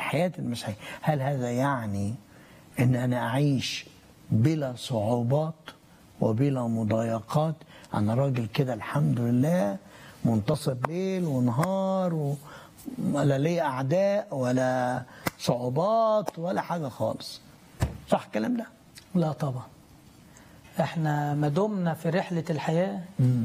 الحياة المسيحية هل هذا يعني أن أنا أعيش بلا صعوبات وبلا مضايقات أنا راجل كده الحمد لله منتصر ليل ونهار و... ولا لي أعداء ولا صعوبات ولا حاجة خالص صح الكلام ده؟ لا طبعا احنا ما دمنا في رحلة الحياة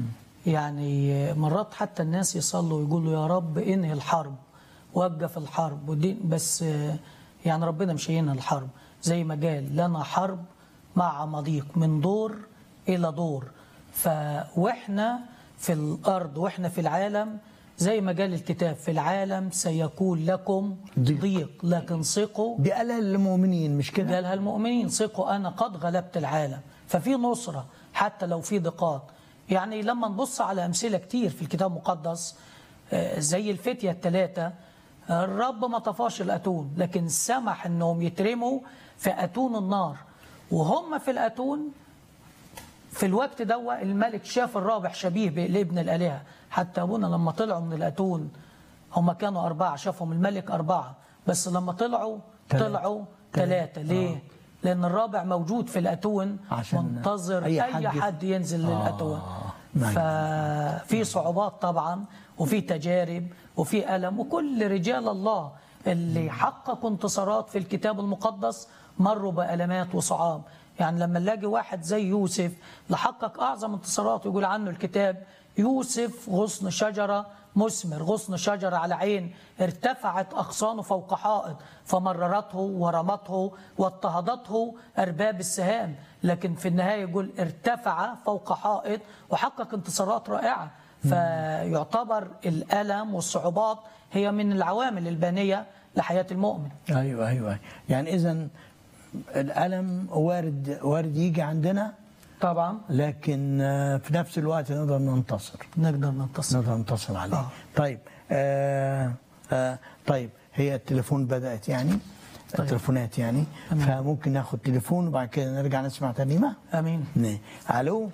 يعني مرات حتى الناس يصلوا ويقولوا يا رب انهي الحرب وقف الحرب ودي بس يعني ربنا مش هينهي الحرب زي ما قال لنا حرب مع مضيق من دور إلى دور ف واحنا في الأرض واحنا في العالم زي ما قال الكتاب في العالم سيكون لكم ضيق. ضيق لكن ثقوا دي قالها للمؤمنين مش كده؟ قالها المؤمنين ثقوا أنا قد غلبت العالم ففي نصرة حتى لو في ضيقات يعني لما نبص على أمثلة كتير في الكتاب المقدس آه، زي الفتية الثلاثة آه، الرب ما طفاش الأتون لكن سمح أنهم يترموا في أتون النار وهم في الأتون في الوقت ده الملك شاف الرابح شبيه بابن الآلهة حتى أبونا لما طلعوا من الأتون هم كانوا أربعة شافهم الملك أربعة بس لما طلعوا تلاتة. طلعوا ثلاثة ليه؟ لأن الرابع موجود في الأتون عشان منتظر أي أي, حد حد, يف- حد ينزل آه. للأتون نعم. ففي صعوبات طبعا وفي تجارب وفي ألم وكل رجال الله اللي حققوا انتصارات في الكتاب المقدس مروا بألمات وصعاب يعني لما نلاقي واحد زي يوسف لحقق أعظم انتصارات يقول عنه الكتاب يوسف غصن شجرة مثمر غصن شجرة على عين ارتفعت أغصانه فوق حائط فمررته ورمته واضطهدته أرباب السهام لكن في النهاية يقول ارتفع فوق حائط وحقق انتصارات رائعة فيعتبر الألم والصعوبات هي من العوامل البانية لحياة المؤمن ايوه ايوه يعني اذا الالم وارد وارد يجي عندنا طبعا لكن آه، في نفس الوقت نقدر ننتصر نقدر ننتصر نقدر ننتصر عليه آه. طيب آه آه طيب هي التليفون بدات يعني طيب. التليفونات يعني تمام. فممكن ناخد تليفون وبعد كده نرجع نسمع ترنيمه أمين نعم. الو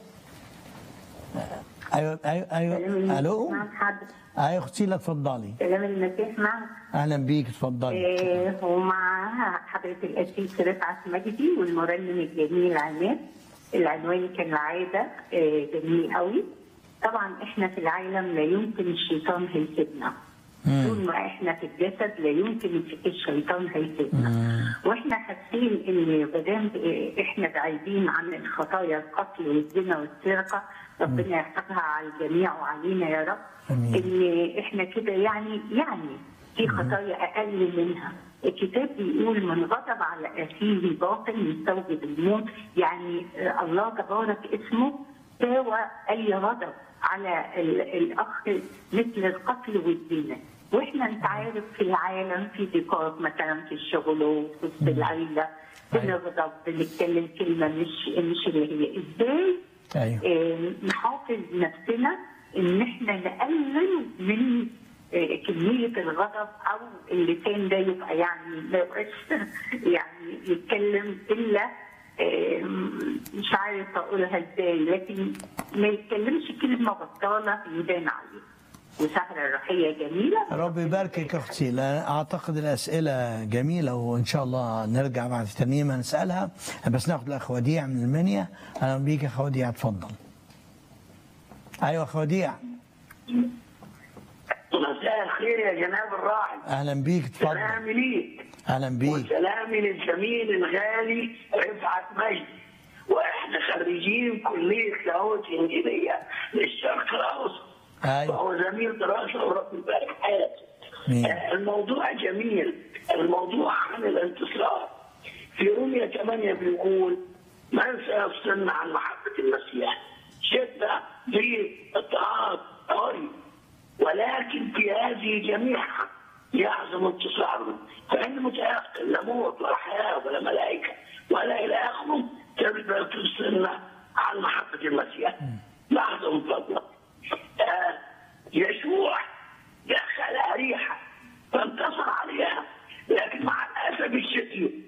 ايوه ايوه ايوه الو معك حد ايوه اختي لا اتفضلي كلام المسيح معك اهلا بيك اتفضلي آه، ومع حضرة الأسيس رفعت مجدي والمرنم الجميل عماد العنوان كان العادة آه، جميل قوي طبعا احنا في العالم لا يمكن الشيطان هيسيبنا طول ما احنا في الجسد لا يمكن الشيطان هيسيبنا واحنا حاسين ان مادام احنا بعيدين عن الخطايا القتل والزنا والسرقه ربنا يحفظها على الجميع وعلينا يا رب آمين. ان احنا كده يعني يعني في خطايا اقل منها الكتاب بيقول من غضب على اخيه باطل يستوجب الموت يعني آه، الله تبارك اسمه ساوى اي غضب على ال- الاخ مثل القتل والزنا واحنا انت عارف في العالم في ضيقات مثلا في الشغل وفي وسط العيله بنغضب بنتكلم كلمه مش مش اللي هي ازاي ايوه آه، نحافظ نفسنا ان احنا نقلل من آه، كمية الغضب أو اللسان ده يبقى يعني ما يبقاش يعني يتكلم إلا آه، مش عارف أقولها إزاي لكن ما يتكلمش كلمة بطالة يبان عليه وسهرة الروحية جميلة ربي يباركك يا اختي لا اعتقد الاسئله جميله وان شاء الله نرجع بعد الترنيمه نسالها بس ناخد الاخ وديع من المنيا اهلا بيك يا اخ وديع اتفضل ايوه اخ وديع مساء الخير يا جناب الراعي اهلا بيك اتفضل سلامي ليك اهلا بيك وسلامي للزميل الغالي رفعت مجدي واحنا خريجين كليه لاهوت انجيليه للشرق الاوسط أيوة. وهو زميل دراسه وربنا يبارك حياته مين؟ آه، الموضوع جميل الموضوع عن الانتصار في رومية 8 بيقول من سيفصلنا عن محبة المسيح شدة ضيق اضطهاد عري ولكن في هذه جميعها يعظم انتصارنا فإن متيقن لا موت ولا حياة ولا ملائكة ولا إلى آخره تقدر تفصلنا عن محبة المسيح لحظة من فضلك آه، يشوع دخل أريحة فانتصر عليها لكن مع الأسف الشديد